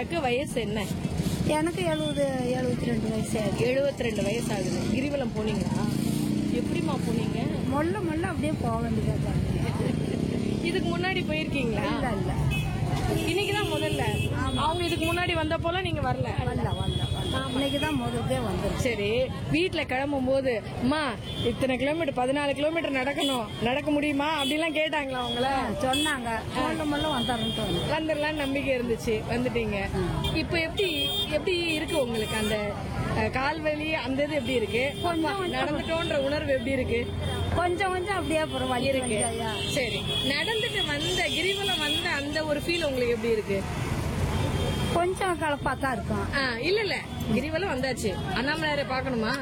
அம்மாளையாருக்கு வயசு என்ன எனக்கு எழுபது எழுபத்தி ரெண்டு வயசு ஆகுது எழுபத்தி ரெண்டு வயசு ஆகுது கிரிவலம் போனீங்களா எப்படிமா போனீங்க மொல்ல மொல்ல அப்படியே போக வேண்டியதா இதுக்கு முன்னாடி போயிருக்கீங்களா இல்ல இல்ல இன்னைக்குதான் முதல்ல அவங்க இதுக்கு முன்னாடி வந்தப்போலாம் நீங்க வரல வரல வரல வரல இன்னைக்கு தான் முதல்தே வந்துருச்சு சரி வீட்ல கிளம்பும் போது அம்மா இத்தனை கிலோமீட்டர் பதினாலு கிலோமீட்டர் நடக்கணும் நடக்க முடியுமா அப்படிலாம் கேட்டாங்களா அவங்கள சொன்னாங்க மொல்ல மொல்ல வந்துடுறேன்ட்டு வந்து வந்துடலாம் நம்பிக்கை இருந்துச்சு வந்துட்டீங்க இப்போ எப்படி எப்படி இருக்கு உங்களுக்கு அந்த அஹ், கால் வலி அந்த இது எப்படி இருக்கு நடந்துட்டோன்ற உணர்வு எப்படி இருக்கு கொஞ்சம் கொஞ்சம் அப்படியே அப்புறம் வலி இருக்கு வலியா. சரி நடந்துட்டு வந்த கிரிவலம் வந்த அந்த ஒரு ஃபீல் உங்களுக்கு எப்படி இருக்கு கொஞ்சம் கலப்பா தான் இருக்கும் ஆ, இல்ல இல்ல கிரிவலம் வந்தாச்சு அண்ணாமலையாரை பாக்கணுமா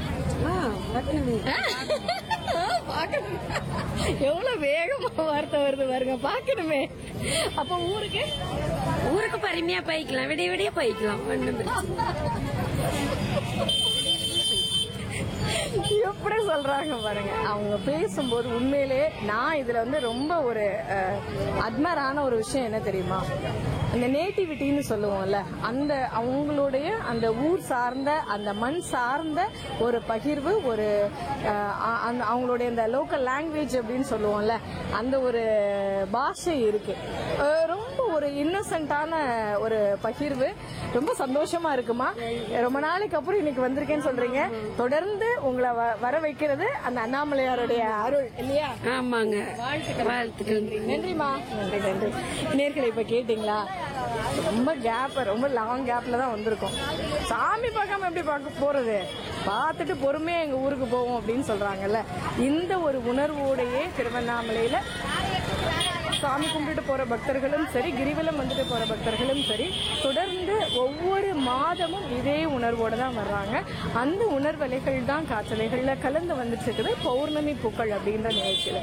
பாக்கணும் எவ்வளவு வேகமா வார்த்தை வருது பாருங்க பாக்கணுமே அப்ப ஊருக்கு ஊருக்கு பொறுமையா போய்க்கலாம் விடிய விடிய போய்க்கலாம் ஒண்ணும் பிரச்சனை எப்படி சொல்றாங்க பாருங்க அவங்க பேசும்போது உண்மையிலே நான் இதுல வந்து ரொம்ப ஒரு அட்மரான ஒரு விஷயம் என்ன தெரியுமா அந்த நேட்டிவிட்டின்னு சொல்லுவோம்ல அந்த அவங்களுடைய அந்த ஊர் சார்ந்த அந்த மண் சார்ந்த ஒரு பகிர்வு ஒரு அஹ், அ- அந்த அவங்களுடைய இந்த லோக்கல் லாங்குவேஜ் அப்படின்னு சொல்லுவோம்ல அந்த ஒரு பாஷை இருக்கு அஹ், ரொம்ப ஒரு இன்னசென்ட்டான ஒரு பகிர்வு ரொம்ப சந்தோஷமா இருக்குமா ரொம்ப நாளைக்கு அப்புறம் இன்னைக்கு வந்திருக்கேன்னு சொல்றீங்க தொடர்ந்து உங்களை வ- வர வைக்கிறது அந்த அண்ணாமலையாருடைய அருள் இல்லையா ஆமாங்க வாழ்த்துக்கள் வாழ்த்துக்கள் நன்றிமா நன்றி நன்றி நேர்களை இப்ப கேட்டீங்களா ரொம்ப கேப் ரொம்ப லாங் கேப்ல தான் வந்திருக்கோம் சாமி பார்க்காம எப்படி பார்க்க போறது பார்த்துட்டு பொறுமையா எங்க ஊருக்கு போவோம் அப்படின்னு சொல்றாங்கல்ல இந்த ஒரு உணர்வோடையே திருவண்ணாமலையில சாமி கும்பிட்டுட்டு போற பக்தர்களும் சரி கிரிவலம் வந்துட்டு போற பக்தர்களும் சரி தொடர்ந்து ஒவ்வொரு மாதமும் இதே உணர்வோட தான் வர்றாங்க அந்த உணர்வலைகள் தான் காற்றலைகள்ல கலந்து வந்துட்டு இருக்குது பௌர்ணமி பூக்கள் அப்படின்ற நிகழ்ச்சியில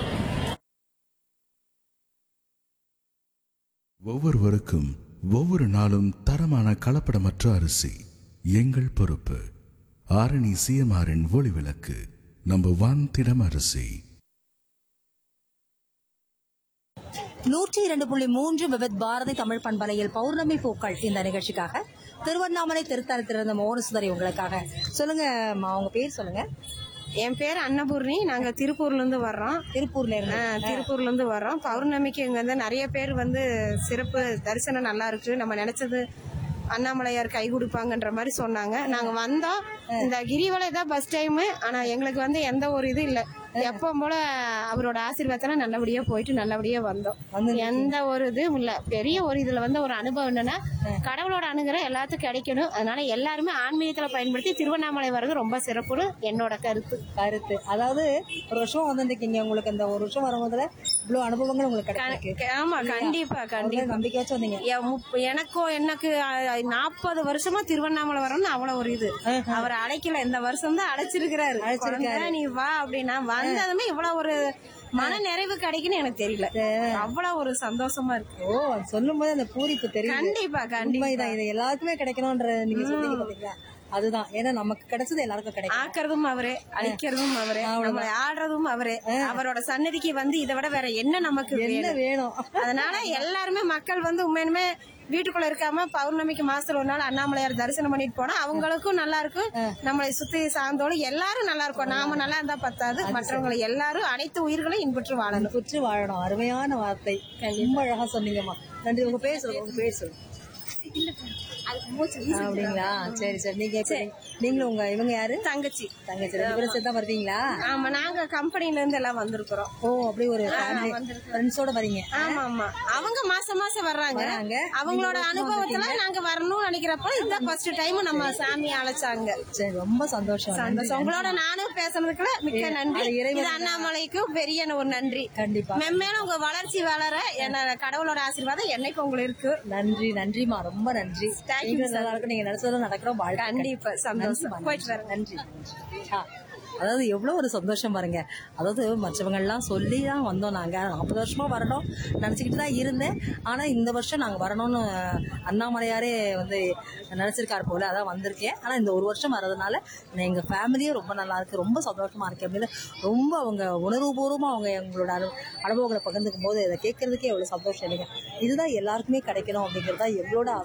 ஒவ்வொருவருக்கும் ஒவ்வொரு நாளும் தரமான கலப்படமற்ற அரிசி எங்கள் பொறுப்பு ஆரணி சிஎம்ஆரின் ஒளி விளக்கு நம்பர் ஒன் திடம் அரிசி நூற்றி இரண்டு புள்ளி மூன்று விபத் பாரதி தமிழ் பண்பலையில் பௌர்ணமி பூக்கள் இந்த நிகழ்ச்சிக்காக திருவண்ணாமலை திருத்தலத்திலிருந்த மோகனசுந்தரி உங்களுக்காக சொல்லுங்க அம்மா, உங்க பேர் சொல்லுங்க என் பேர் அன்னபூர்ணி நாங்க திருப்பூர்ல இருந்து வர்றோம் திருப்பூர்ல இருந்து ஆ, திருப்பூர்ல இருந்து வர்றோம் பௌர்ணமிக்கு இங்க வந்து நிறைய பேர் வந்து சிறப்பு தரிசனம் நல்லா இருக்கு நம்ம நினைச்சது அண்ணாமலையார் கை கொடுப்பாங்கன்ற மாதிரி சொன்னாங்க நாங்க வந்தோம் இந்த கிரிவலை தான் பஸ் டைம் ஆனா எங்களுக்கு வந்து எந்த ஒரு இது இல்ல எப்போ போல அவரோட ஆசீர்வாதத்துல நல்லபடியா போயிட்டு நல்லபடியா வந்தோம் எந்த ஒரு இதுவும் இல்ல பெரிய ஒரு இதுல வந்து ஒரு அனுபவம் என்னன்னா கடவுளோட அணுகிற எல்லாத்துக்கும் கிடைக்கணும் அதனால எல்லாருமே ஆன்மீகத்துல பயன்படுத்தி திருவண்ணாமலை வர்றது ரொம்ப சிறப்புன்னு என்னோட கருத்து கருத்து அதாவது ஒரு வருஷம் வந்திருக்கீங்க உங்களுக்கு இந்த ஒரு வருஷம் வரும்போதுல இவ்வளவு அனுபவங்கள் உங்களுக்கு கிடைச்சிருக்கு ஆமா கண்டிப்பா கண்டிப்பா நம்பிக்கை வச்சு வந்தீங்க எ- முப்ப- எனக்கும் எனக்கு நாற்பது வருஷமா திருவண்ணாமலை வரணும்னு அவ்வளவு ஒரு இது அவர் அழைக்கல இந்த வருஷம் தான் அழைச்சிருக்கிறாரு குழந்தை, நீ வா அப்படின்னா வந்ததுமே இவ்வளவு ஒரு மன நிறைவு கிடைக்குன்னு எனக்கு தெரியல அவ்வளவு ஒரு சந்தோஷமா இருக்கு ஓ சொல்லும் போது அந்த பூரிப்பு தெரியும் கண்டிப்பா கண்டிப்பா உண்மைதான் இது எல்லாருக்குமே கிடைக்கணும்ன்ற நீங்க சொன்னீங்க பாத்தீங்களா அதுதான் ஏன்னா நமக்கு கிடைச்சது எல்லாருக்கும் கிடைக்கும் ஆக்குறதும் அவரே அழிக்கிறதும் அவரே நம்மளை ஆடுறதும் அவரே அவரோட சன்னதிக்கு வந்து இதை விட வேற என்ன நமக்கு என்ன வேணும் வேணும் அதனால எல்லாருமே மக்கள் வந்து உண்மையுமே வீட்டுக்குள்ள இருக்காம பௌர்ணமிக்கு மாசத்துல ஒரு நாள் அண்ணாமலையார் தரிசனம் பண்ணிட்டு போனா அவங்களுக்கும் நல்லா இருக்கும் நம்மளை சுத்தி சார்ந்தோடு எல்லாரும் நல்லா இருக்கும் நாம நல்லா இருந்தா பத்தாது மற்றவங்களை எல்லாரும் அனைத்து உயிர்களும் இன்புற்று வாழணும் சுற்றி வாழணும் அருமையான வார்த்தை ரொம்ப அழகா சொன்னீங்கம்மா நன்றி உங்க பேர் சொல்லுங்க உங்க பேர் சொல்லுங்க அப்படிங்களா சரி சரி நீங்க எப்படி- நீங்களும் உங்க இவங்க யாரு தங்கச்சி தங்கச்சி ரெண்டு பேரும் சேர்த்தா வருவீங்களா ஆமா நாங்க கம்பெனில இருந்து எல்லாம் வந்திருக்கிறோம் ஓ அப்படி ஒரு ஃபேமிலி ஃப்ரெண்ட்ஸோட வரீங்க ஆமா ஆமா அவங்க மாசம் மாசம் வர்றாங்க வராங்க. அவங்களோட நீங்க அனுபவத்துல நாங்க வரணும்னு நினைக்கிறப்ப இந்த ஃபர்ஸ்ட் டைம் நம்ம சாமி அழைச்சாங்க சரி ரொம்ப சந்தோஷம் சந்தோஷம் உங்களோட நானும் பேசுனதுக்குள்ள மிக்க நன்றி அது இறைவன் இது அண்ணாமலைக்கும் பெரிய ஒரு நன்றி கண்டிப்பா மென்மேலும் உங்க வளர்ச்சி வளர என்ன கடவுளோட ஆசீர்வாதம் என்னைக்கு உங்களுக்கு இருக்கு நன்றி நன்றிமா ரொம்ப நன்றி Thank you, நீங்களும் நல்லா இருக்கும் நீங்க நினைச்சதும் நடக்கிறோம் வாழ்க்கை கண்டிப்பா, சந்தோஷம். நன்றிம்மா, போயிட்டு வரேன். நன்றி ஆ, அதாவது எவ்வளவு ஒரு சந்தோஷம் பாருங்க அதாவது மற்றவங்க எல்லாம் சொல்லி தான் வந்தோம் நாங்க நாற்பது வருஷமா வரணும் நினைச்சுக்கிட்டு தான் இருந்தேன் ஆனா இந்த வருஷம் நாங்க வரணும்னு அண்ணாமலையாரே வந்து நினைச்சிருக்காரு போல அதான் வந்திருக்கேன் ஆனா இந்த ஒரு வருஷம் வர்றதுனால எங்க ஃபேமிலியே ரொம்ப நல்லா இருக்கு ரொம்ப சந்தோஷமா இருக்கு அப்படின்னு ரொம்ப அவங்க உணர்வுபூர்வமா அவங்க எங்களோட அனு அனுபவங்களை பகிர்ந்துக்கும் போது இதை கேட்கறதுக்கே எவ்வளவு சந்தோஷம் இல்லைங்க இதுதான் எல்லாருக்குமே கிடைக்கணும் அப்படிங்கிறது தான் எங்களோட ஆசை